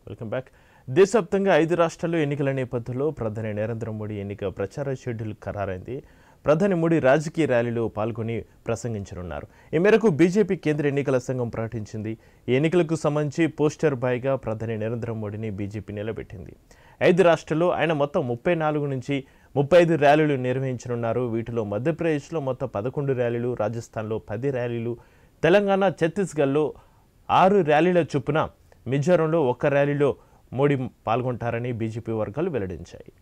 welcome back దేశవ్యాప్తంగా ఐదు రాష్ట్రాల్లో ఎన్నికల నేపథ్యంలో ప్రధాని నరేంద్ర మోడీ ఎన్నిక ప్రచార షెడ్యూల్ ఖరారైంది ప్రధాని మోడీ రాజకీయ ర్యాలీలో పాల్గొని ప్రసంగించనున్నారు ఈ మేరకు బీజేపీ కేంద్ర ఎన్నికల సంఘం ప్రకటించింది ఈ ఎన్నికలకు సంబంధించి పోస్టర్ బాయ్గా ప్రధాని నరేంద్ర మోడీని బీజేపీ నిలబెట్టింది ఐదు రాష్ట్రాల్లో ఆయన మొత్తం ముప్పై నాలుగు నుంచి ముప్పై ఐదు ర్యాలీలు నిర్వహించనున్నారు వీటిలో మధ్యప్రదేశ్లో మొత్తం పదకొండు ర్యాలీలు రాజస్థాన్లో పది ర్యాలీలు తెలంగాణ ఛత్తీస్గఢ్లో ఆరు ర్యాలీల చొప్పున మిజోరంలో ఒక్క ర్యాలీలో మోడీ పాల్గొంటారని బీజేపీ వర్గాలు వెల్లడించాయి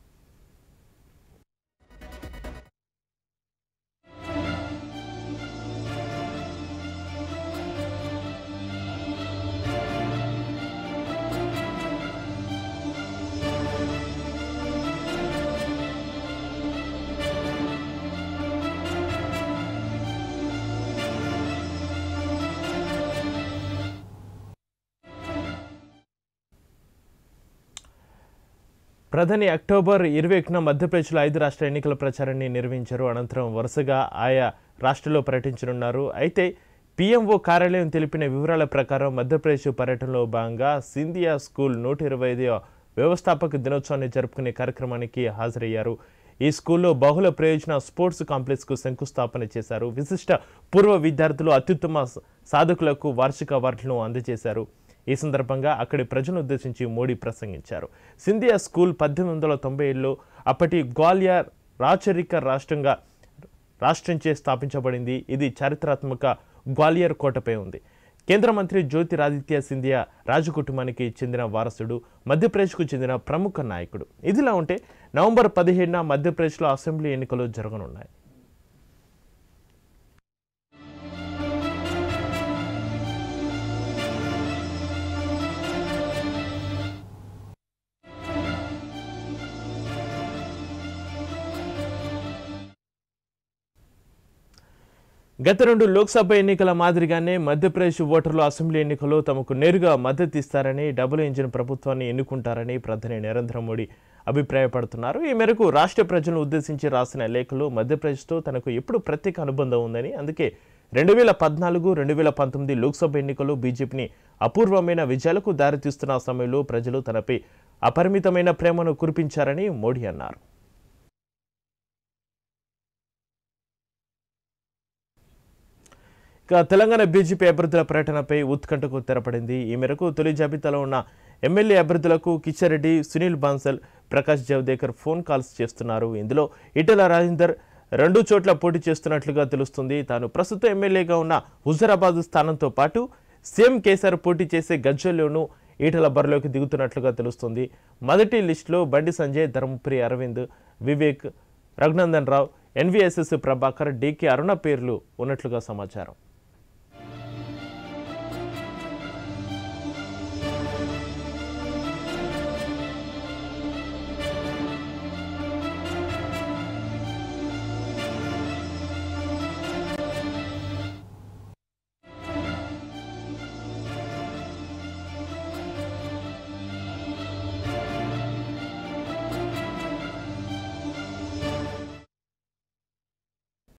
ప్రధాని అక్టోబర్ ఇరవై ఒకటిన మధ్యప్రదేశ్లో ఐదు రాష్ట్ర ఎన్నికల ప్రచారాన్ని నిర్వహించారు అనంతరం వరుసగా ఆయా రాష్ట్రాల్లో పర్యటించనున్నారు అయితే పీఎంఓ కార్యాలయం తెలిపిన వివరాల ప్రకారం మధ్యప్రదేశ్ పర్యటనలో భాగంగా సింధియా స్కూల్ నూట ఇరవై ఐదో వ్యవస్థాపక దినోత్సవాన్ని జరుపుకునే కార్యక్రమానికి హాజరయ్యారు ఈ స్కూల్లో బహుళ ప్రయోజన స్పోర్ట్స్ కాంప్లెక్స్కు శంకుస్థాపన చేశారు విశిష్ట పూర్వ విద్యార్థులు అత్యుత్తమ సాధకులకు వార్షిక అవార్డులను అందజేశారు ఈ సందర్భంగా అక్కడి ప్రజలను ఉద్దేశించి మోడీ ప్రసంగించారు సింధియా స్కూల్ పద్దెనిమిది వందల తొంభై ఏడులో అప్పటి గ్వాలియర్ రాచరిక రాష్ట్రంగా రాష్ట్రంచే స్థాపించబడింది ఇది చారిత్రాత్మక గ్వాలియర్ కోటపై ఉంది కేంద్ర మంత్రి జ్యోతిరాదిత్య సింధియా రాజు కుటుంబానికి చెందిన వారసుడు మధ్యప్రదేశ్కు చెందిన ప్రముఖ నాయకుడు ఇదిలా ఉంటే నవంబర్ పదిహేడున మధ్యప్రదేశ్లో అసెంబ్లీ ఎన్నికలు జరగనున్నాయి గత రెండు లోక్సభ ఎన్నికల మాదిరిగానే మధ్యప్రదేశ్ ఓటర్లు అసెంబ్లీ ఎన్నికల్లో తమకు నేరుగా మద్దతు ఇస్తారని డబుల్ ఇంజిన్ ప్రభుత్వాన్ని ఎన్నుకుంటారని ప్రధాని నరేంద్ర మోడీ అభిప్రాయపడుతున్నారు ఈ మేరకు రాష్ట్ర ప్రజలను ఉద్దేశించి రాసిన లేఖలో మధ్యప్రదేశ్తో తనకు ఎప్పుడు ప్రత్యేక అనుబంధం ఉందని అందుకే రెండు వేల పద్నాలుగు రెండు వేల పంతొమ్మిది లోక్సభ ఎన్నికల్లో బీజేపీని అపూర్వమైన విజయాలకు దారితీస్తున్న సమయంలో ప్రజలు తనపై అపరిమితమైన ప్రేమను కురిపించారని మోడీ అన్నారు ఇక తెలంగాణ బీజేపీ అభ్యర్థుల పర్యటనపై ఉత్కంఠకు తెరపడింది ఈ మేరకు తొలి జాబితాలో ఉన్న ఎమ్మెల్యే అభ్యర్థులకు కిషన్ సునీల్ బాన్సల్ ప్రకాష్ జవదేకర్ ఫోన్ కాల్స్ చేస్తున్నారు ఇందులో ఈటెల రాజేందర్ రెండు చోట్ల పోటీ చేస్తున్నట్లుగా తెలుస్తుంది తాను ప్రస్తుతం ఎమ్మెల్యేగా ఉన్న హుజరాబాద్ స్థానంతో పాటు సీఎం కేసీఆర్ పోటీ చేసే గజ్జల్లోనూ ఈటల బరిలోకి దిగుతున్నట్లుగా తెలుస్తుంది మొదటి లిస్టులో బండి సంజయ్ ధర్మపురి అరవింద్ వివేక్ రఘునందన్ రావు ఎన్వీఎస్ఎస్ ప్రభాకర్ డీకే అరుణ పేర్లు ఉన్నట్లుగా సమాచారం